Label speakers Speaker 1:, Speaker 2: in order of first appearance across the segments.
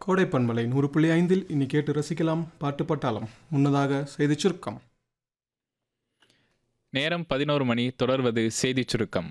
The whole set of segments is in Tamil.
Speaker 1: கோடை பண்பலை நூறு புள்ளி ஐந்தில் இனி கேட்டு ரசிக்கலாம் பாட்டு பட்டாளம் முன்னதாக செய்திச் சுருக்கம்
Speaker 2: நேரம் பதினோரு மணி தொடர்வது செய்திச் சுருக்கம்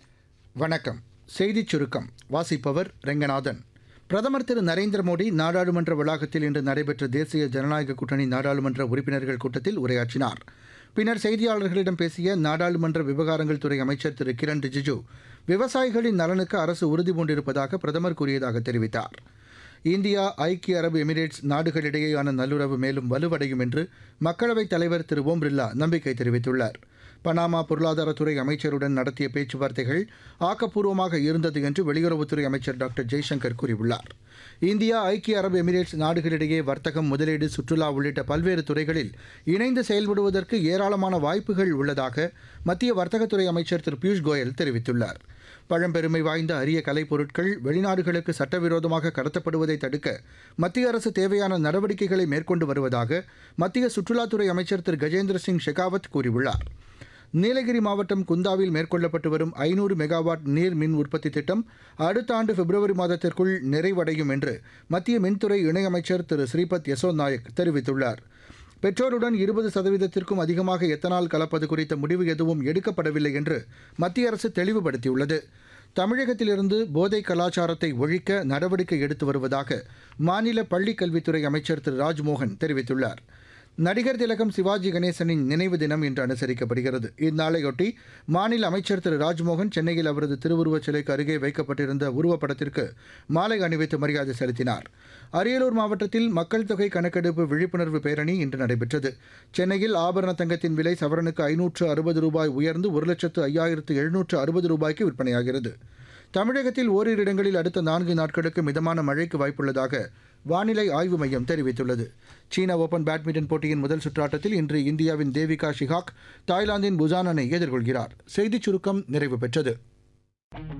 Speaker 3: வணக்கம் செய்திச் சுருக்கம் வாசிப்பவர் ரெங்கநாதன் பிரதமர் திரு நரேந்திர மோடி நாடாளுமன்ற வளாகத்தில் இன்று நடைபெற்ற தேசிய ஜனநாயக கூட்டணி நாடாளுமன்ற உறுப்பினர்கள் கூட்டத்தில் உரையாற்றினார் பின்னர் செய்தியாளர்களிடம் பேசிய நாடாளுமன்ற விவகாரங்கள் துறை அமைச்சர் திரு கிரண் ரிஜிஜு விவசாயிகளின் நலனுக்கு அரசு உறுதி பூண்டிருப்பதாக பிரதமர் கூறியதாக தெரிவித்தார் இந்தியா ஐக்கிய அரபு எமிரேட்ஸ் நாடுகளிடையேயான நல்லுறவு மேலும் வலுவடையும் என்று மக்களவைத் தலைவர் திரு ஓம் பிர்லா நம்பிக்கை தெரிவித்துள்ளார் பனாமா பொருளாதாரத்துறை அமைச்சருடன் நடத்திய பேச்சுவார்த்தைகள் ஆக்கப்பூர்வமாக இருந்தது என்று வெளியுறவுத்துறை அமைச்சர் டாக்டர் ஜெய்சங்கர் கூறியுள்ளார் இந்தியா ஐக்கிய அரபு எமிரேட்ஸ் நாடுகளிடையே வர்த்தகம் முதலீடு சுற்றுலா உள்ளிட்ட பல்வேறு துறைகளில் இணைந்து செயல்படுவதற்கு ஏராளமான வாய்ப்புகள் உள்ளதாக மத்திய வர்த்தகத்துறை அமைச்சர் திரு பியூஷ் கோயல் தெரிவித்துள்ளார் பழம்பெருமை வாய்ந்த அரிய கலைப்பொருட்கள் வெளிநாடுகளுக்கு சட்டவிரோதமாக கடத்தப்படுவதை தடுக்க மத்திய அரசு தேவையான நடவடிக்கைகளை மேற்கொண்டு வருவதாக மத்திய சுற்றுலாத்துறை அமைச்சர் திரு கஜேந்திர சிங் ஷெகாவத் கூறியுள்ளார் நீலகிரி மாவட்டம் குந்தாவில் மேற்கொள்ளப்பட்டு வரும் ஐநூறு மெகாவாட் நீர் மின் உற்பத்தி திட்டம் அடுத்த ஆண்டு பிப்ரவரி மாதத்திற்குள் நிறைவடையும் என்று மத்திய மின்துறை இணையமைச்சர் திரு ஸ்ரீபத் யசோ நாயக் தெரிவித்துள்ளார் பெட்ரோலுடன் இருபது சதவீதத்திற்கும் அதிகமாக எத்தனால் கலப்பது குறித்த முடிவு எதுவும் எடுக்கப்படவில்லை என்று மத்திய அரசு தெளிவுபடுத்தியுள்ளது தமிழகத்திலிருந்து போதை கலாச்சாரத்தை ஒழிக்க நடவடிக்கை எடுத்து வருவதாக மாநில பள்ளிக் கல்வித்துறை அமைச்சர் திரு ராஜ்மோகன் தெரிவித்துள்ளார் நடிகர் திலகம் சிவாஜி கணேசனின் நினைவு தினம் இன்று அனுசரிக்கப்படுகிறது இந்நாளையொட்டி மாநில அமைச்சர் திரு ராஜ்மோகன் சென்னையில் அவரது திருவுருவச் சிலைக்கு அருகே வைக்கப்பட்டிருந்த உருவப்படத்திற்கு மாலை அணிவித்து மரியாதை செலுத்தினார் அரியலூர் மாவட்டத்தில் மக்கள் தொகை கணக்கெடுப்பு விழிப்புணர்வு பேரணி இன்று நடைபெற்றது சென்னையில் ஆபரண தங்கத்தின் விலை சவரனுக்கு ஐநூற்று அறுபது ரூபாய் உயர்ந்து ஒரு லட்சத்து ஐயாயிரத்து எழுநூற்று அறுபது ரூபாய்க்கு விற்பனையாகிறது தமிழகத்தில் ஓரிரு இடங்களில் அடுத்த நான்கு நாட்களுக்கு மிதமான மழைக்கு வாய்ப்புள்ளதாக வானிலை ஆய்வு மையம் தெரிவித்துள்ளது சீன ஓபன் பேட்மிண்டன் போட்டியின் முதல் சுற்றாட்டத்தில் இன்று இந்தியாவின் தேவிகா ஷிகாக் தாய்லாந்தின் புசானனை எதிர்கொள்கிறார் செய்திச் சுருக்கம் நிறைவு பெற்றது